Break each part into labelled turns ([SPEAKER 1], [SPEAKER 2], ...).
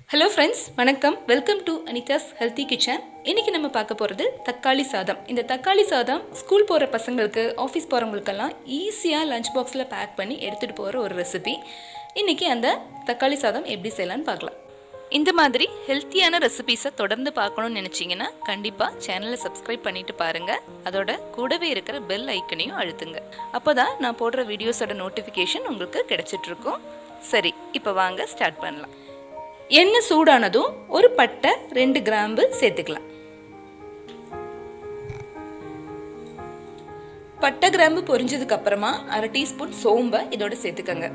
[SPEAKER 1] hello friends வணக்கம் welcome to Anitha's healthy kitchen இன்னைக்கு நம்ம பார்க்க போகிறது தக்காளி சாதம் இந்த தக்காளி சாதம் ஸ்கூல் போகிற பசங்களுக்கு ஆஃபீஸ் போகிறவங்களுக்கெல்லாம் ஈஸியாக லஞ்ச் பாக்ஸில் பேக் பண்ணி எடுத்துகிட்டு போகிற ஒரு ரெசிபி இன்னைக்கு அந்த தக்காளி சாதம் எப்படி செய்யலான்னு பார்க்கலாம் இந்த மாதிரி ஹெல்த்தியான ரெசிபீஸை தொடர்ந்து பார்க்கணும்னு நினச்சிங்கன்னா கண்டிப்பாக சேனலை சப்ஸ்கிரைப் பண்ணிட்டு பாருங்கள் அதோட கூடவே இருக்கிற பெல் ஐக்கனையும் அழுத்துங்க அப்போ தான் நான் போடுற வீடியோஸோட நோட்டிஃபிகேஷன் உங்களுக்கு கிடைச்சிட்ருக்கும் சரி இப்போ வாங்க ஸ்டார்ட் பண்ணலாம் எண்ணெய் சூடானதும் ஒரு பட்டை ரெண்டு கிராம்பு சேர்த்துக்கலாம் பட்டை கிராம்பு பொரிஞ்சதுக்கு அப்புறமா அரை டீஸ்பூன் சோம்பை இதோட சேர்த்துக்கங்க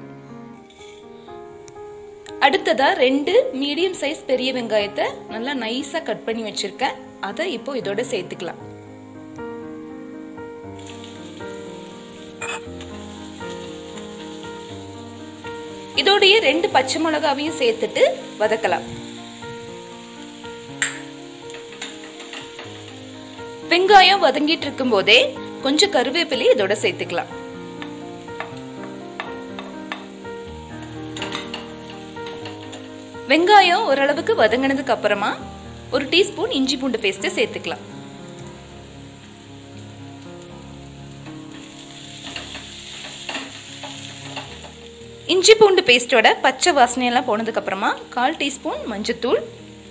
[SPEAKER 1] அடுத்ததா ரெண்டு மீடியம் சைஸ் பெரிய வெங்காயத்தை நல்லா நைஸா கட் பண்ணி வச்சிருக்கேன் அதை இப்போ இதோட சேர்த்துக்கலாம் இதோடைய ரெண்டு பச்சை மிளகாவையும் சேர்த்துட்டு வதக்கலாம் வெங்காயம் வதங்கிட்டு இருக்கும் போதே கொஞ்சம் கருவேப்பிலை இதோட சேர்த்துக்கலாம் வெங்காயம் ஓரளவுக்கு வதங்கினதுக்கு அப்புறமா ஒரு டீஸ்பூன் இஞ்சி பூண்டு பேஸ்ட் சேர்த்துக்கலாம் இஞ்சி பூண்டு பேஸ்டோட பச்சை வாசனையெல்லாம் போனதுக்கு அப்புறமா கால் டீஸ்பூன் மஞ்சத்தூள்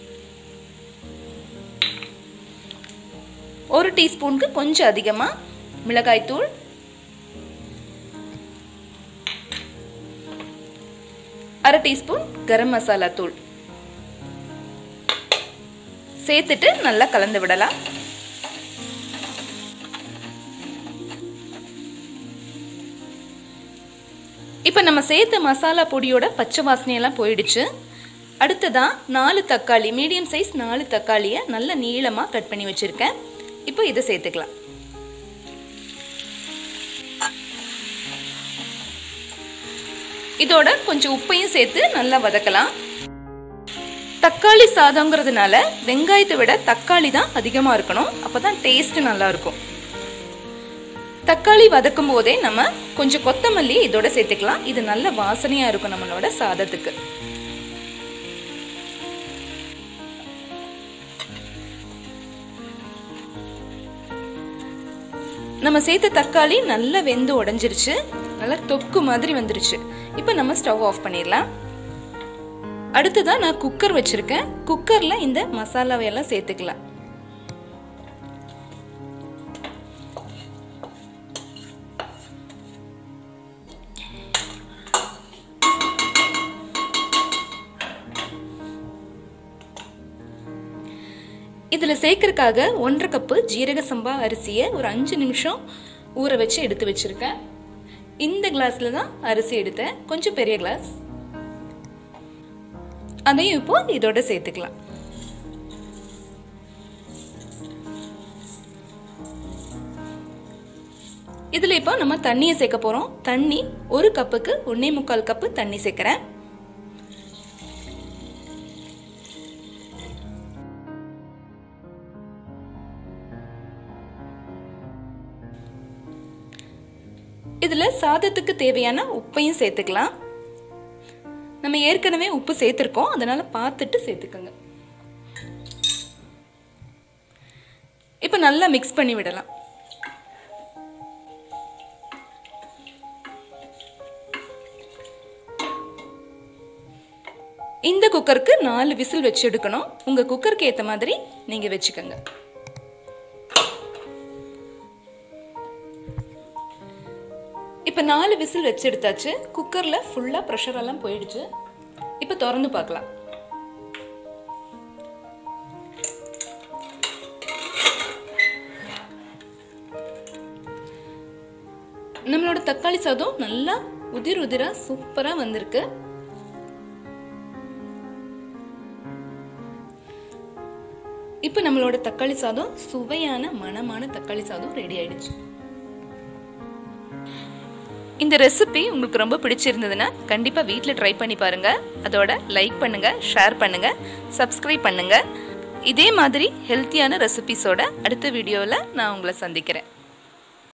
[SPEAKER 1] ஒரு டீஸ்பூனுக்கு கொஞ்சம் அதிகமாக மிளகாய் தூள் அரை டீஸ்பூன் கரம் மசாலா தூள் சேர்த்துட்டு நல்லா கலந்து விடலாம் இப்போ நம்ம சேர்த்த மசாலா பொடியோட பச்சை வாசனையெல்லாம் போயிடுச்சு அடுத்ததா நாலு தக்காளி மீடியம் சைஸ் நாலு தக்காளியை நல்ல நீளமாக கட் பண்ணி வச்சுருக்கேன் இப்போ இதை சேர்த்துக்கலாம் இதோட கொஞ்சம் உப்பையும் சேர்த்து நல்லா வதக்கலாம் தக்காளி சாதங்கிறதுனால வெங்காயத்தை விட தக்காளி தான் அதிகமாக இருக்கணும் அப்போ தான் டேஸ்ட் நல்லா இருக்கும் தக்காளி வதக்கும் போதே நம்ம கொஞ்சம் கொத்தமல்லி இதோட சேர்த்துக்கலாம் இது நல்ல வாசனையா இருக்கும் நம்மளோட சாதத்துக்கு நம்ம சேர்த்த தக்காளி நல்லா வெந்து உடஞ்சிருச்சு நல்லா தொக்கு மாதிரி வந்துருச்சு இப்போ நம்ம ஸ்டவ் ஆஃப் பண்ணிடலாம் அடுத்ததான் நான் குக்கர் வச்சிருக்கேன் குக்கர்ல இந்த மசாலாவை எல்லாம் சேர்த்துக்கலாம் இதில் சேர்க்கறதுக்காக ஒன்றரை கப்பு ஜீரக சம்பா அரிசியை ஒரு அஞ்சு நிமிஷம் ஊற வச்சு எடுத்து வச்சிருக்கேன் இந்த கிளாஸில் தான் அரிசி எடுத்தேன் கொஞ்சம் பெரிய கிளாஸ் அதையும் இப்போ இதோட சேர்த்துக்கலாம் இதில் இப்போ நம்ம தண்ணியை சேர்க்க போகிறோம் தண்ணி ஒரு கப்புக்கு ஒன்னே முக்கால் கப்பு தண்ணி சேர்க்குறேன் இதில் சாதத்துக்கு தேவையான உப்பையும் சேர்த்துக்கலாம் நம்ம ஏற்கனவே உப்பு சேர்த்துருக்கோம் அதனால பார்த்துட்டு சேர்த்துக்கோங்க இப்போ நல்லா மிக்ஸ் பண்ணி விடலாம் இந்த குக்கருக்கு நாலு விசில் வச்சு எடுக்கணும் உங்க குக்கருக்கு ஏற்ற மாதிரி நீங்க வச்சுக்கோங்க இப்போ நாலு விசில் வச்சு எடுத்தாச்சு குக்கரில் ஃபுல்லாக ப்ரெஷர் எல்லாம் போயிடுச்சு இப்போ திறந்து பார்க்கலாம் நம்மளோட தக்காளி சாதம் நல்லா உதிர் உதிரா சூப்பராக வந்திருக்கு இப்போ நம்மளோட தக்காளி சாதம் சுவையான மணமான தக்காளி சாதம் ரெடி ஆயிடுச்சு இந்த ரெசிபி உங்களுக்கு ரொம்ப பிடிச்சிருந்ததுன்னா கண்டிப்பாக வீட்டில் ட்ரை பண்ணி பாருங்கள் அதோட லைக் பண்ணுங்கள் ஷேர் பண்ணுங்கள் சப்ஸ்கிரைப் பண்ணுங்கள் இதே மாதிரி ஹெல்த்தியான ரெசிபிஸோட அடுத்த வீடியோவில் நான் உங்களை சந்திக்கிறேன்